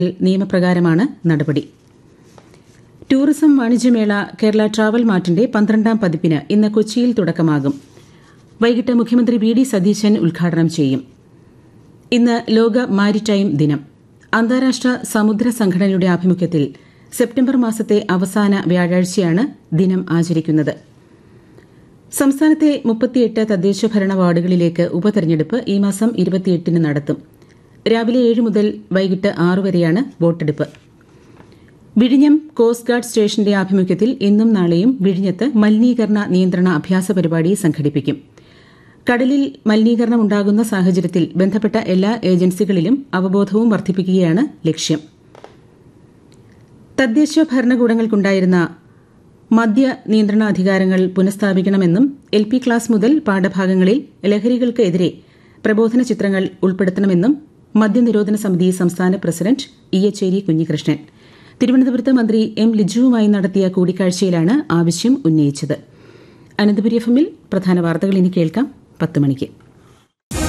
നിയമപ്രകാരമാണ് നടപടി ടൂറിസം വാണിജ്യമേള കേരള ട്രാവൽ മാർട്ടിന്റെ പന്ത്രണ്ടാം പതിപ്പിന് ഇന്ന് കൊച്ചിയിൽ തുടക്കമാകും വൈകിട്ട് മുഖ്യമന്ത്രി വി ഡി സതീശൻ ഉദ്ഘാടനം ചെയ്യും ഇന്ന് ലോക മാരിടൈം ദിനം അന്താരാഷ്ട്ര സമുദ്ര സംഘടനയുടെ ആഭിമുഖ്യത്തിൽ സെപ്റ്റംബർ മാസത്തെ അവസാന വ്യാഴാഴ്ചയാണ് ദിനം ആചരിക്കുന്നത് സംസ്ഥാനത്തെ മുപ്പത്തിയെട്ട് തദ്ദേശ ഭരണ വാർഡുകളിലേക്ക് ഉപതെരഞ്ഞെടുപ്പ് ഈ മാസം ഇരുപത്തിയെട്ടിന് നടത്തും രാവിലെ ഏഴ് മുതൽ വൈകിട്ട് ആറ് വരെയാണ് വോട്ടെടുപ്പ് വിഴിഞ്ഞം കോസ്റ്റ് ഗാർഡ് സ്റ്റേഷന്റെ ആഭിമുഖ്യത്തിൽ ഇന്നും നാളെയും വിഴിഞ്ഞത്ത് മലിനീകരണ നിയന്ത്രണ അഭ്യാസ പരിപാടി സംഘടിപ്പിക്കും കടലിൽ മലിനീകരണം ഉണ്ടാകുന്ന സാഹചര്യത്തിൽ ബന്ധപ്പെട്ട എല്ലാ ഏജൻസികളിലും അവബോധവും വർദ്ധിപ്പിക്കുകയാണ് ലക്ഷ്യം തദ്ദേശ ഭരണകൂടങ്ങൾക്കുണ്ടായിരുന്ന മദ്യ നിയന്ത്രണാധികാരങ്ങൾ പുനഃസ്ഥാപിക്കണമെന്നും എൽ പി ക്ലാസ് മുതൽ പാഠഭാഗങ്ങളിൽ ലഹരികൾക്ക് എതിരെ പ്രബോധന ചിത്രങ്ങൾ ഉൾപ്പെടുത്തണമെന്നും മദ്യനിരോധന സമിതി സംസ്ഥാന പ്രസിഡന്റ് ഇയച്ചേരി കുഞ്ഞികൃഷ്ണൻ തിരുവനന്തപുരത്ത് മന്ത്രി എം ലിജുവുമായി നടത്തിയ കൂടിക്കാഴ്ചയിലാണ് ആവശ്യം ഉന്നയിച്ചത് അനന്തപുരി എഫ് എമ്മിൽ പ്രധാന വാർത്തകൾ ഇനി കേൾക്കാം പത്ത് മണിക്ക്